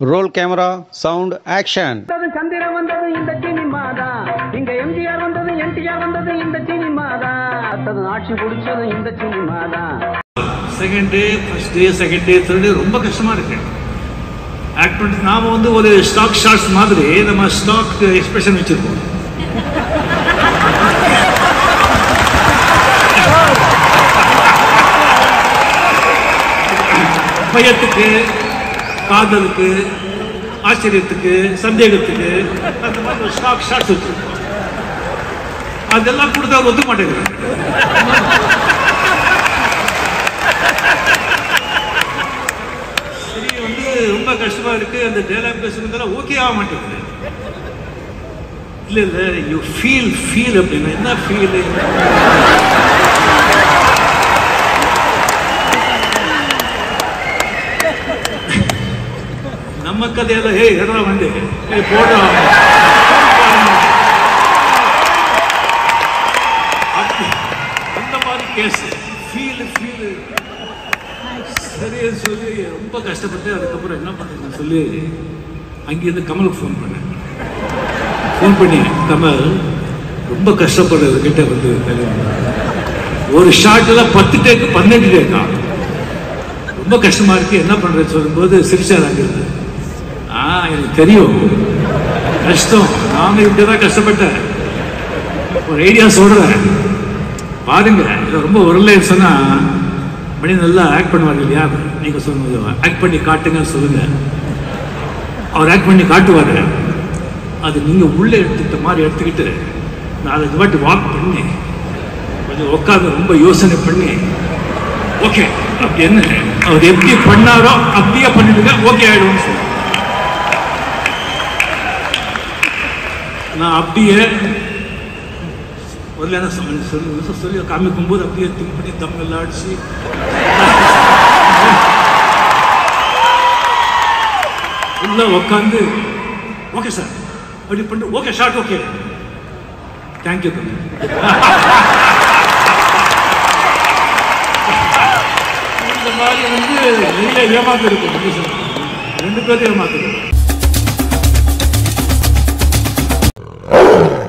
role camera sound action வந்தது சந்திரன் வந்தது இந்த சினிமா தான் இங்க எம்ஜிஆர் வந்தது என்டிஆர் வந்தது இந்த சினிமா தான் அத்தது ஆட்சி பிடிச்சது இந்த சினிமா தான் second day first day second day third day ரொம்ப கஷ்டமா இருக்கு ஆக்ட் பண்ணி நாம வந்து ஒரு ஸ்டாக் ஷார்ட்ஸ் மாதிரி நம்ம ஸ்டாக் எக்ஸ்பிரஷன் வச்சிருக்கோம் பயத்துக்கு காதலுக்கு ஆச்சரியத்துக்கு சந்தேகத்துக்கு அந்த மாதிரி ஒரு ஸ்டாக் ஷார்ட்ஸ் வச்சிருக்கோம் அதெல்லாம் கொடுத்தா ஒத்துக்க மாட்டேங்குது சரி வந்து ரொம்ப கஷ்டமா இருக்கு அந்த டயலாக் பேசுறதெல்லாம் ஓகே ஆக மாட்டேங்குது இல்ல இல்ல யூ ஃபீல் ஃபீல் அப்படின்னா என்ன ஃபீல் நம்ம கதையெல்லாம் ஏய் எடா வந்து ஏய் போடுறா அப்படி- அந்த மாதிரி கேஸ் ஃபீல் ஃபீல் சரி சொல்லி ரொம்ப கஷ்டப்பட்டு அதுக்கப்புறம் என்ன பண்ணுறேன்னு சொல்லி அங்கேருந்து கமலுக்கு ஃபோன் பண்ணேன் ஃபோன் பண்ணி கமல் ரொம்ப கஷ்டப்படுறது கிட்ட வந்து கல்யாணம் ஒரு ஷாட்டில் பத்து டேக்கு பன்னெண்டு டேக்கா ரொம்ப கஷ்டமா இருக்கு என்ன பண்றது சொல்லும்போது சிரிச்சார் அங்கிருந்து ஆ எனக்கு தெரியும் கஷ்டம் நானும் இப்படிதான் கஷ்டப்பட்டேன் ஒரு ஐடியா சொல்றேன் பாருங்க இது ரொம்ப வரலன்னு சொன்னா மணி நல்லா ஆக்ட் பண்ணுவார் இல்லையா நீங்க சொன்னது ஆக்ட் பண்ணி காட்டுங்கன்னு சொல்லுங்க அவர் ஆக்ட் பண்ணி காட்டுவாரு அது நீங்க உள்ள எடுத்துக்கிட்ட மாதிரி எடுத்துக்கிட்டு நாலஞ்சு வாட்டி வாக் பண்ணி கொஞ்சம் உட்காந்து ரொம்ப யோசனை பண்ணி ஓகே அப்படின்னு அவர் எப்படி பண்ணாரோ அப்படியே பண்ணிடுங்க ஓகே ஆயிடும்னு சொல்லி நான் அப்படியே முதல்ல என்ன சொல்லி சொல்லி சொல்லி காமிக்கும் போது அப்படியே திங்க் பண்ணி தம்மெல்லாம் அடிச்சு உள்ள உட்காந்து ஓகே சார் அப்படி பண்ணி ஓகே ஷார்ட் ஓகே தேங்க்யூ தம்பி இந்த மாதிரி வந்து நிறைய ஏமாத்து இருக்கும் ரெண்டு பேரும் ஏமாத்து இருக்கும்